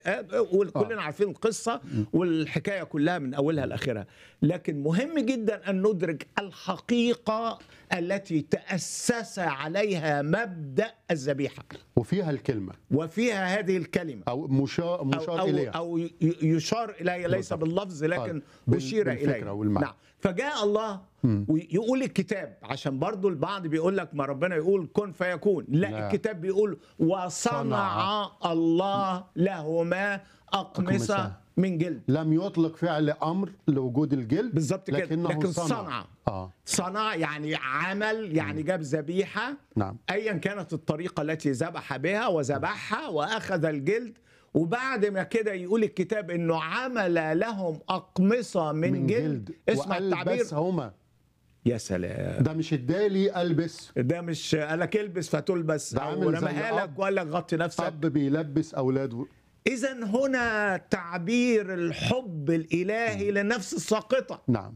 وكلنا عارفين القصة والحكاية كلها من أولها لآخرها لكن مهم جدا أن ندرك الحقيقة التي تأسس عليها مبدأ الذبيحة وفيها الكلمة وفيها هذه الكلمة أو مشار, أو, مشار أو, إليها أو ي- يشار إليها ليس بالضبط. باللفظ لكن آه، بال- أشير بالفكرة إليها والمعنى. نعم فجاء الله ويقول الكتاب عشان برضو البعض بيقول لك ما ربنا يقول كن فيكون لا, لا. الكتاب بيقول وصنع صنع. الله لهما أقمصة أقمصة. من جلد لم يطلق فعل أمر لوجود الجلد بالظبط كده لكنه لكن صنع, صنع آه. صنع يعني عمل يعني جاب ذبيحة نعم ايا كانت الطريقه التي ذبح بها وذبحها واخذ الجلد وبعد ما كده يقول الكتاب انه عمل لهم اقمصه من, من جلد, اسمع التعبير وألبسهما يا سلام ده مش ادالي البس ده مش قالك البس فتلبس ده او عامل زي رماها لك أب. وقال لك غطي نفسك اب بيلبس اولاده اذا هنا تعبير الحب الالهي للنفس الساقطه نعم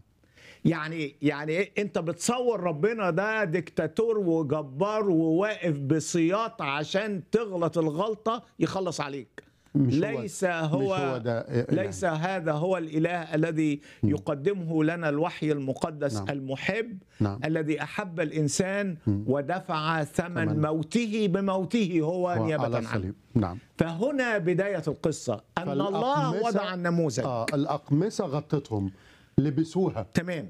يعني يعني إيه؟ انت بتصور ربنا ده ديكتاتور وجبار وواقف بسياط عشان تغلط الغلطه يخلص عليك مش هو- ليس هو, مش هو ده إله. ليس هذا هو الاله الذي يقدمه لنا الوحي المقدس نعم. المحب نعم. الذي احب الانسان ودفع ثمن ثمن. موته بموته هو هو نيابه على عنه الصليب نعم فهنا بدايه القصه ان الله فالأقمصة- وضع النموذج اه الاقمصه غطتهم لبسوها تمام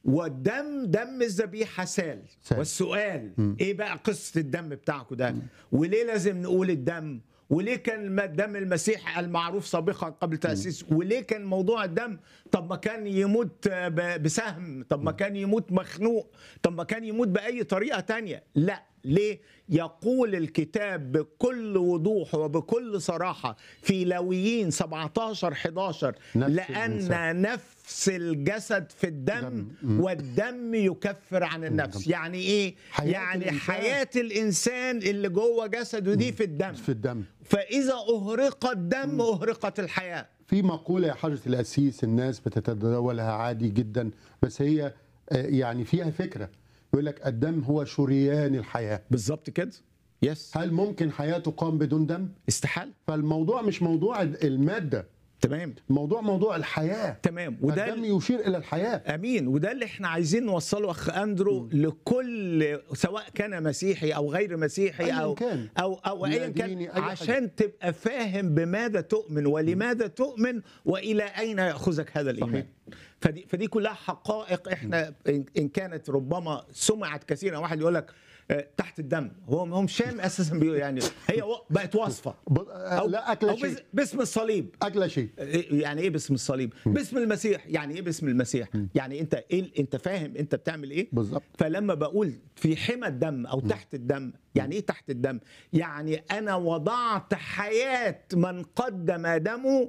والدم دم الذبيحه سال سال. والسؤال ايه بقى قصه الدم بتاعكم ده وليه لازم نقول الدم وليه كان الم- دم المسيح المعروف سابقا قبل تاسيس وليه كان موضوع الدم طب ما كان يموت ب- بسهم طب ما كان يموت مخنوق طب ما كان يموت باي طريقه تانية لا ليه يقول الكتاب بكل وضوح وبكل صراحه في لويين 17 11 نفس لان الإنسان. نفس الجسد في الدم والدم يكفر عن النفس يعني ايه حياة يعني الإنسان. حياة الإنسان اللي جوه جسده دي في الدم في الدم فإذا أهرق الدم أهرقت الحياة في مقولة يا حضرة الأسيس الناس بتتداولها عادي جدا بس هي آه، يعني فيها فكرة يقول لك الدم هو شريان الحياة بالظبط كده يس هل ممكن حياة تقام بدون دم؟ استحال فالموضوع مش موضوع المادة تمام الموضوع موضوع الحياة تمام وده الدم يشير إلى الحياة امين وده اللي احنا عايزين نوصله اخ اندرو لكل سواء كان مسيحي او غير مسيحي أياً او كان. او او ايا كان ديني، أي حاجة. عشان تبقى فاهم بماذا تؤمن ولماذا تؤمن والى اين ياخذك هذا الايمان فدي فدي كلها حقائق احنا إن- ان كانت ربما سمعت كثيرا واحد يقول لك آه، تحت الدم هو هو مش فاهم اساسا بيقول يعني هي و- بقت وصفه ب- آه، لا أكل أو شيء بس- باسم الصليب أكل شيء إيه- يعني ايه باسم الصليب باسم المسيح يعني ايه باسم المسيح يعني انت ايه انت فاهم انت بتعمل ايه بالظبط. فلما بقول في حمى الدم او تحت الدم يعني ايه تحت الدم يعني انا وضعت حياه من قدم دمه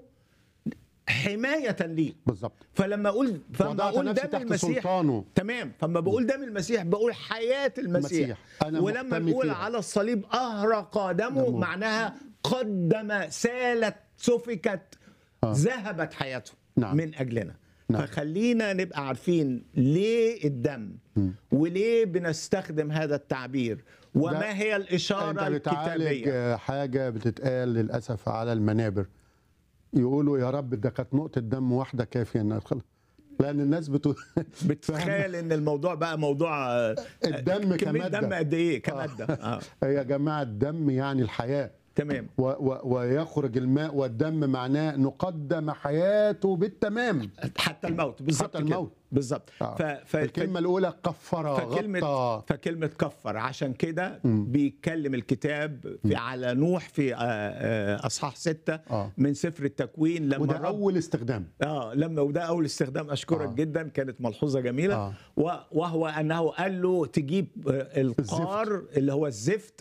حمايه لي بالظبط فلما اقول فلما وضعت اقول نفسي دم تحت المسيح سلطانه. تمام فلما بقول دم المسيح بقول حياه المسيح المسيح. أنا ولما محتمي نقول فيها. على الصليب اهرق دمه دمه. معناها قدم سالت سفكت آه. ذهبت حياته نعم. من اجلنا نعم. فخلينا نبقى عارفين ليه الدم وليه بنستخدم هذا التعبير وما هي الاشاره انت بتعالج الكتابيه آه، حاجه بتتقال للاسف على المنابر يقولوا يا رب ده كانت نقطه دم واحده كافيه انها تخلص لان الناس بتقول بتتخيل ان الموضوع بقى موضوع آه، الدم كميه كمادة. دم قد ايه كماده آه. يا جماعه الدم يعني الحياه تمام و و ويخرج الماء والدم معناه نقدم حياته بالتمام حتى الموت بالظبط حتى كده. الموت. بالظبط آه. ف... ف... الكلمه الاولى كفر فكلمة غطى فكلمة كفر عشان كده بيتكلم الكتاب في على نوح في آه، آه، اصحاح ستة آه. من سفر التكوين لما وده الرب اول استخدام اه لما وده اول استخدام اشكرك آه. جدا كانت ملحوظه جميله آه. و- وهو انه قال له تجيب آه، القار اللي هو الزفت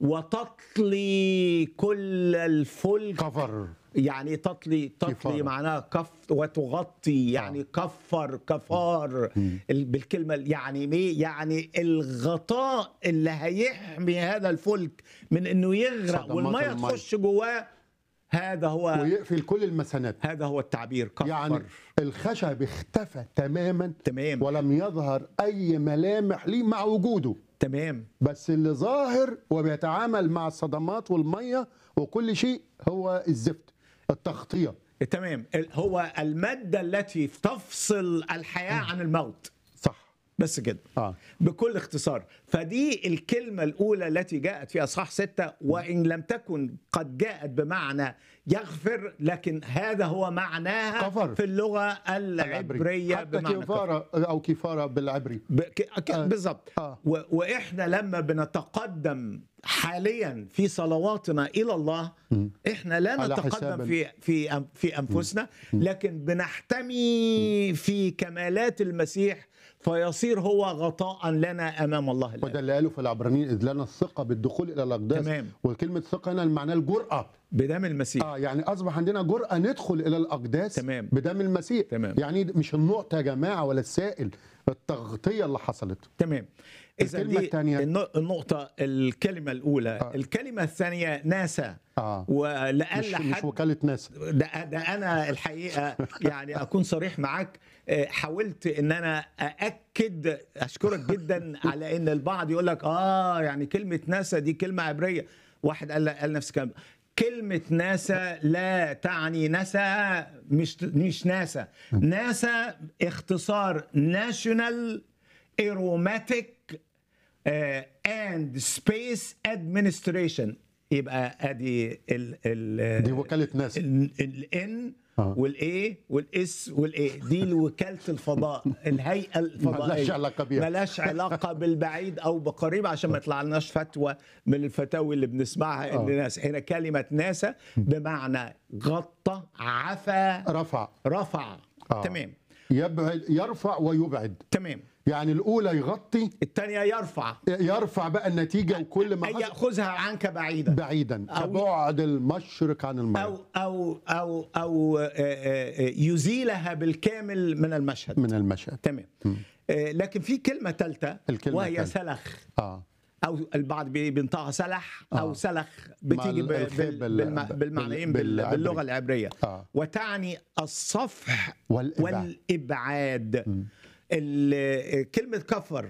وتطلي كل الفلك كفر يعني إيه تطلي تطلي كفارة. معناها كف وتغطي يعني كفر كفار ال- بالكلمه يعني ايه يعني الغطاء اللي هيحمي هذا الفلك من انه يغرق صدمات والميه المية. تخش جواه هذا هو ويقفل كل المسانات هذا هو التعبير كفر يعني الخشب اختفى تماما تمام. ولم يظهر اي ملامح ليه مع وجوده تمام بس اللي ظاهر وبيتعامل مع الصدمات والميه وكل شيء هو الزفت التغطيه تمام ال- هو الماده التي تفصل الحياه عن الموت صح بس كده اه بكل اختصار فدي الكلمة الأولى التي جاءت في أصحاح ستة وإن لم تكن قد جاءت بمعنى يغفر لكن هذا هو معناها كفر. في اللغة العبرية حتى بمعنى كفر. كفاره او كفاره بالعبري ب- ك- ك- آه. بالظبط آه. و- واحنا لما بنتقدم حاليا في صلواتنا الى الله احنا لا على نتقدم حساب في في أم- في انفسنا لكن بنحتمي في كمالات المسيح فيصير هو غطاء لنا امام الله الآب. وده اللي قاله في العبرانيين اذ لنا الثقه بالدخول الى الاقداس تمام. وكلمه ثقه هنا معناها الجراه بدم المسيح اه يعني اصبح عندنا جرأة ندخل الى الاقداس تمام. بدم المسيح تمام. يعني مش النقطة يا جماعة ولا السائل التغطية اللي حصلت تمام اذا الكلمة دي التانية. النق- النقطه الكلمه الاولى آه. الكلمه الثانيه ناسا اه ولألا مش, مش حد وكالة ناسا ده, ده انا الحقيقه يعني اكون صريح معاك آه، حاولت ان انا ااكد اشكرك جدا على ان البعض يقول لك اه يعني كلمه ناسا دي كلمه عبريه واحد قال قال نفس الكلام كلمة ناسا لا تعني ناسا مش مش ناسا ناسا اختصار ناشونال ايروماتيك اند سبيس ادمنستريشن يبقى ادي ال ال دي وكالة ناسا الان آه. والاي والاس والاي دي وكاله الفضاء الهيئه الفضائيه ملهاش علاقة بيها. ملاش علاقه بالبعيد او بقريب عشان ما يطلع لناش فتوى من الفتاوي اللي بنسمعها ان آه. ناس هنا كلمه ناسا بمعنى غطى عفا رفع رفع آه. تمام يبعد يرفع ويبعد تمام يعني الأولى يغطي الثانيه يرفع يرفع بقى النتيجة وكل ما أن حصل ياخذها عنك بعيدا بعيدا أو- كبعد المشرق عن المغرب او او او او آه، آه، آه، يزيلها بالكامل من المشهد من المشهد تمام آه، لكن في كلمه ثالثه الكلمة وهي الثالثة. سلخ اه او البعض بي- بينطقها سلح او آه. سلخ بتيجي مع ب- الخيب بال- بال- بالم- بال- بالمعنيين بال- بال- بالعبري. باللغه العبريه آه. وتعني الصفح والإبعاد. والابعاد ال- كلمه كفر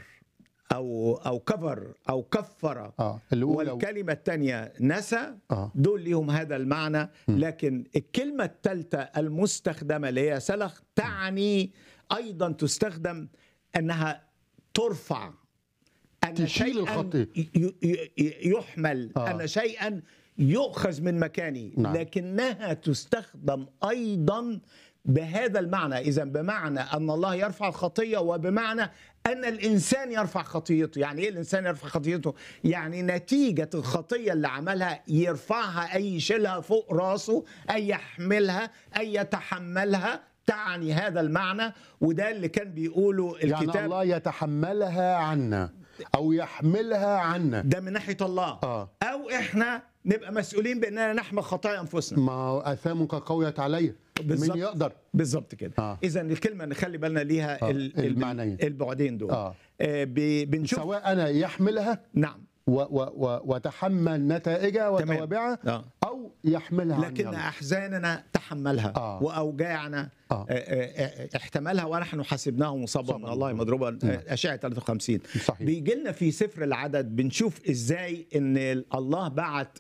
او او كفر او كفر اه الأولى والكلمة الثانية نسى آه. دول ليهم هذا المعنى لكن الكلمة الثالثة المستخدمة اللي هي سلخ تعني أيضا تستخدم أنها ترفع أن تشيل شيئاً الخطية. ي- ي- ي- يحمل آه. أن شيئا يؤخذ من مكانه نعم. لكنها تستخدم أيضا بهذا المعنى إذا بمعنى أن الله يرفع الخطية وبمعنى أن الإنسان يرفع خطيته يعني إيه الإنسان يرفع خطيته يعني نتيجة الخطية اللي عملها يرفعها أي يشيلها فوق راسه أي يحملها أي يتحملها تعني هذا المعنى وده اللي كان بيقوله يعني الكتاب الله يتحملها عنا أو يحملها عنا ده من ناحية الله آه. أو إحنا نبقى مسؤولين بأننا نحمل خطايا أنفسنا ما هو آثامك قويت علي بالظبط. من يقدر بالظبط كده آه. اذا الكلمه نخلي بالنا ليها آه، ال- ال- المعنيين. البعدين دول آه. آه، ب- بنشوف سواء أنا يحملها نعم و و و وتحمل نتائجها تمام. وتوابعها آه. أو يحملها عني لكن الله. احزاننا تحملها آه. واوجاعنا آه. آه، آه، آه، احتملها ونحن حسبناه مصابا من الله مضروبا آه، اشعه 53 صحيح. بيجي لنا في سفر العدد بنشوف ازاي ان الله بعت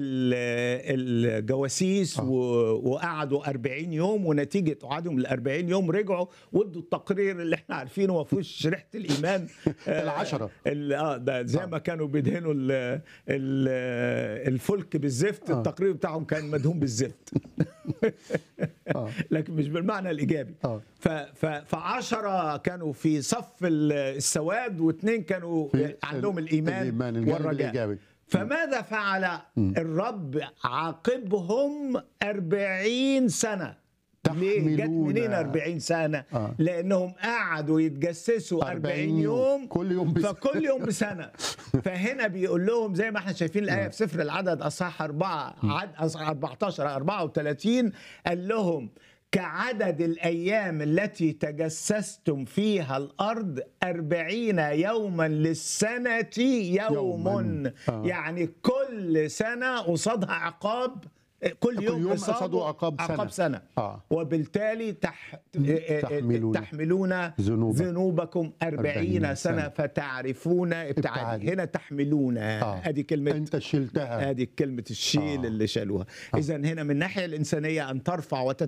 ال- الجواسيس آه. و- وقعدوا 40 يوم ونتيجه قعدهم ال 40 يوم رجعوا وادوا التقرير اللي احنا عارفينه ما فيهوش ريحه الايمان آه، العشرة. ال- اه ده زي ما كانوا بيدهنوا ال ال الفلك بالزفت التقرير بتاعهم كان مدهون بالزفت آه. لكن مش بالمعنى الايجابي آه. ف ف فعشرة كانوا في صف ال- السواد واثنين كانوا في عندهم ال- الايمان الإيمان، الجانب والرجاء الإيجابي. فماذا فعل الرب عاقبهم أربعين سنة ليه جت تحملون. منين 40 سنة آه. لأنهم قعدوا يتجسسوا 40 40 يوم. يوم كل يوم بسنة. فكل يوم بسنة فهنا بيقول لهم زي ما احنا شايفين الآية في سفر العدد أصحاح 4 عد أصحاح 14 34 قال لهم كعدد الأيام التي تجسستم فيها الأرض أربعين يوما للسنة يوم يوماً. آه. يعني كل سنة قصادها عقاب كل يوم, يوم إصابة قصاده عقاب سنة. عقاب سنة آه. وبالتالي تح... تحملون تحملون ذنوبا. ذنوبكم أربعين أربعين سنة سنة. فتعرفون ابتعاد ابتعاد. هنا تحملون آه. ادي كلمة انت شلتها هذه كلمة الشيل آه. اللي شالوها إذا هنا من الناحية الإنسانية أن ترفع وتت